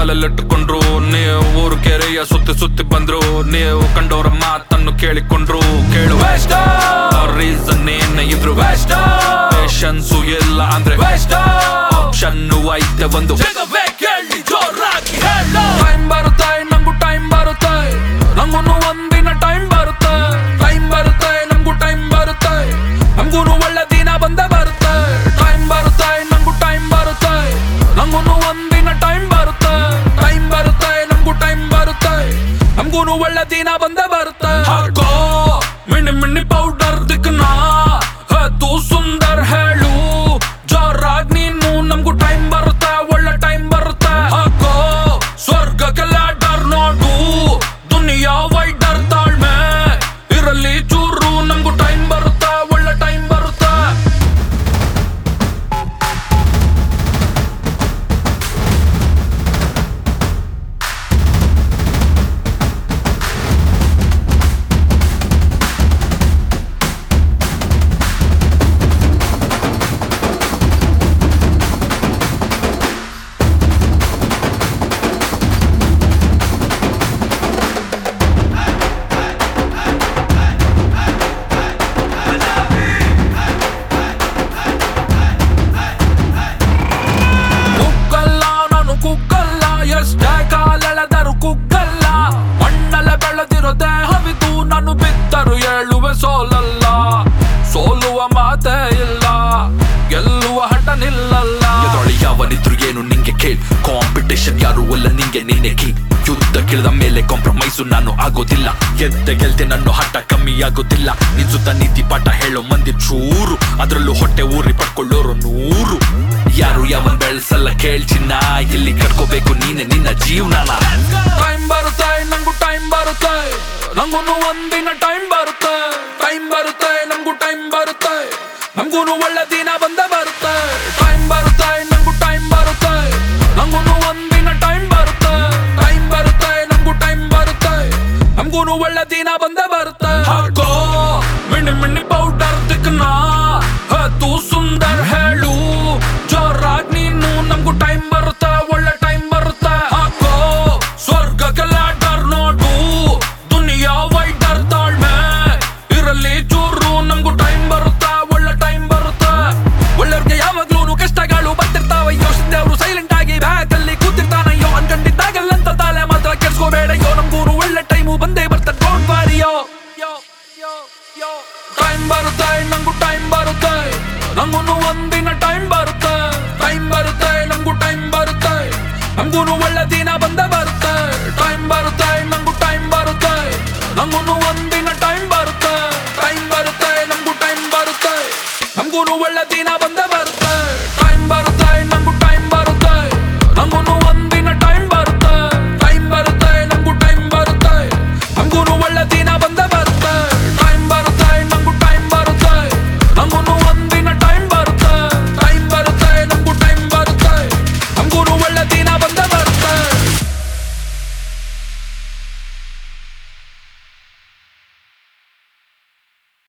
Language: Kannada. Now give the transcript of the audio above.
ತಲೆಲಿಟ್ಟುಕೊಂಡ್ರು ನೀವು ಊರು ಕೆರೆಯ ಸುತ್ತಿ ಸುತ್ತಿ ಬಂದ್ರು ನೀವು ಕಂಡೋರ ಮಾತನ್ನು ಕೇಳಿಕೊಂಡ್ರು ಕೇಳು ರೀಸನ್ ಏನ ಇದ್ರು ಪೇಷನ್ಸು ಇಲ್ಲ ಅಂದ್ರೆ ಆಪ್ಷನ್ ಐತೆ ಒಂದು ಟೈಮ್ ಬರುತ್ತೆ ನಂಗೂ ಟೈಮ್ ಬರುತ್ತೆ ನಂಗೂ ಒಂದಿನ ಟೈಮ್ ಬರುತ್ತೆ ಟೈಮ್ ಬರುತ್ತೆ ನಮಗೂ ಟೈಮ್ ಬರುತ್ತೆ ನಮಗೂ ಒಳ್ಳೆ ದಿನ ಬಂದೇ ಬರುತ್ತೆ ಟೈಮ್ ಬರುತ್ತೆ ನಂಗೂ ಟೈಮ್ ಬರುತ್ತೆ ನಂಗೂ ಒಂದಿನ ಟೈಮ್ ಬರುತ್ತೆ ಟೈಮ್ ಬರುತ್ತೆ ನಮಗೂ ಟೈಮ್ ಬರುತ್ತೆ ನಮಗೂ ಒಳ್ಳೆ ದಿನ ಬಂದೇ ಬರುತ್ತೆ ಹಾಕೋ ಮಿಣ್ಣಿ ಮಿಣ್ಣಿ ಪೌಡರ್ ದಿಕ್ಕನ ತೂ ಸುಂದರ್ ಹೇಳು ಜೋರಾಗ್ ನೀನು ನಮಗೂ ಟೈಮ್ ಬರುತ್ತೆ ಒಳ್ಳೆ ಟೈಮ್ ಬರುತ್ತೆ ಹಾಕೋ ಸ್ವರ್ಗಕ್ಕೆ ಲ್ಯಾಡರ್ ನೋಡು ದುನಿಯಾ ವೈಡರ್ ತಾಳ್ಮೆ ಇರಲಿ ಚೂರು ನಮಗೂ ಟೈಮ್ ಬರುತ್ತೆ ಒಳ್ಳೆ ಟೈಮ್ ಬರುತ್ತೆ ಕುಕ್ಕಲ್ಲ ನಾನು ಕುಕ್ಕಲ್ಲ ಎಷ್ಟೇ ಕಾಲೆಳೆದರು ಕುಕ್ಕಲ್ಲ ಮಣ್ಣಲ್ಲ ಬೆಳೆದಿರೋ ದೇಹವಿದು ನಾನು ಬಿದ್ದರು ಏಳುವೆ ಸೋಲಲ್ಲ ಸೋಲುವ ಮಾತೇ ಇಲ್ಲ ಗೆಲ್ಲುವ ಹಠ ನಿಲ್ಲಲ್ಲ ಎದುರೊಳಿ ಯಾವನಿದ್ರು ಏನು ನಿಂಗೆ ಕೇಳ್ ಕಾಂಪಿಟೇಷನ್ ಯಾರು ಅಲ್ಲ ನಿಂಗೆ ನೀನೆ ಕೀ ಯುದ್ಧ ಕೇಳಿದ ಮೇಲೆ ಕಾಂಪ್ರಮೈಸು ನಾನು ಆಗೋದಿಲ್ಲ ಗೆದ್ದೆ ಗೆಲ್ತೆ ನನ್ನ ಹಠ ಕಮ್ಮಿ ಆಗೋದಿಲ್ಲ ನಿನ್ ಸುತ್ತ ನೀತಿ ಪಾಠ ಹೇಳೋ ಮಂದಿ ಚೂರು ಅದ್ರಲ್ಲೂ ಹೊಟ್ಟೆ ಊರಿ ಪಡ್ಕೊಳ್ಳೋರು ನೂರು ಯಾರು ಯಾವನ್ ಬೆಳೆಸಲ್ಲ ಕೇಳ್ಚಿನ್ನ ಇಲ್ಲಿ ಕಟ್ಕೋಬೇಕು ನೀನೆ ನಿನ್ನ ಜೀವನನ ಟೈಮ್ ಬರುತ್ತೆ ನಂಗೂ ಟೈಮ್ ಬರುತ್ತೆ ನಂಗೂ ಒಂದಿನ ಟೈಮ್ ಬರುತ್ತೆ ಟೈಮ್ ಬರುತ್ತೆ ನಮಗೂ ಟೈಮ್ ಬರುತ್ತೆ ನಮಗೂ ಒಳ್ಳೆ ದಿನ ಬಂದೇ ಬರುತ್ತೆ ಟೈಮ್ ಬರುತ್ತೆ ನಂಗೂ ಟೈಮ್ ಬರುತ್ತೆ ನಂಗೂ ಒಂದಿನ ಟೈಮ್ ಬರುತ್ತೆ ಟೈಮ್ ಬರುತ್ತೆ ನಮಗೂ ಟೈಮ್ ಬರುತ್ತೆ ನಮಗೂ ಒಳ್ಳೆ ದಿನ ಬಂದೇ ಬರುತ್ತೆ ಹಾಕೋ ಮಿಣ್ಣಿ ಮಿಣ್ಣಿ ಪೌಡರ್ ದಿಕ್ಕನ ತೂ ಸುಂದರ್ ಹೇಳು ಜೋರಾಗ್ ನೀನು ನಮಗೂ ಟೈಮ್ ಬರುತ್ತೆ ಒಳ್ಳೆ ಟೈಮ್ ಬರುತ್ತೆ ಹಾಕೋ ಸ್ವರ್ಗಕ್ಕೆ ಲ್ಯಾಡರ್ ನೋಡು ದುನಿಯಾ ವೈಡರ್ ತಾಳ್ಮೆ ಇರಲಿ ಚೂರು ನಮಗೂ ಟೈಮ್ ಬರುತ್ತೆ ಒಳ್ಳೆ ಟೈಮ್ ಬರುತ್ತೆ ಒಳ್ಳೆಯವ್ರಿಗೆ ಯಾವಾಗ್ಲೂ ಕಷ್ಟಗಳು ಬರ್ತಿರ್ತಾವ ಯೋಚನೆ ಅವರು ಸೈಲೆಂಟ್ ಆಗಿ ಬ್ಯಾಗ್ ಅಲ್ಲಿ ಕೂತಿರ್ತಾನಯ್ಯೋ ಅನ್ಕೊಂಡಿದ್ದಾಗಲ್ಲಂತ ತಾಳೆ ಮಾತ್ರ ಕೆಡ್ಸ್ಕೋಬೇಡಯ್ಯೋ ನಮ್ಗೂ ಒಳ್ಳೆ ಟೈಮು ಬಂದೇ ಬರ್ತಾರೆ ಡೋಂಟ್ ವಾರಿಯೋ ಟೈಮ್ ಬರುತ್ತೆ ನಂಗೂ ಟೈಮ್ ಬರುತ್ತೆ ನಂಗೂ ಒಂದಿನ ಟೈಮ್ ಬರುತ್ತೆ ಟೈಮ್ ಬರುತ್ತೆ ನಮಗೂ ಟೈಮ್ ಬರುತ್ತೆ ನಮಗೂ ಒಳ್ಳೆ ದಿನ ಬಂದೇ ಬರುತ್ತೆ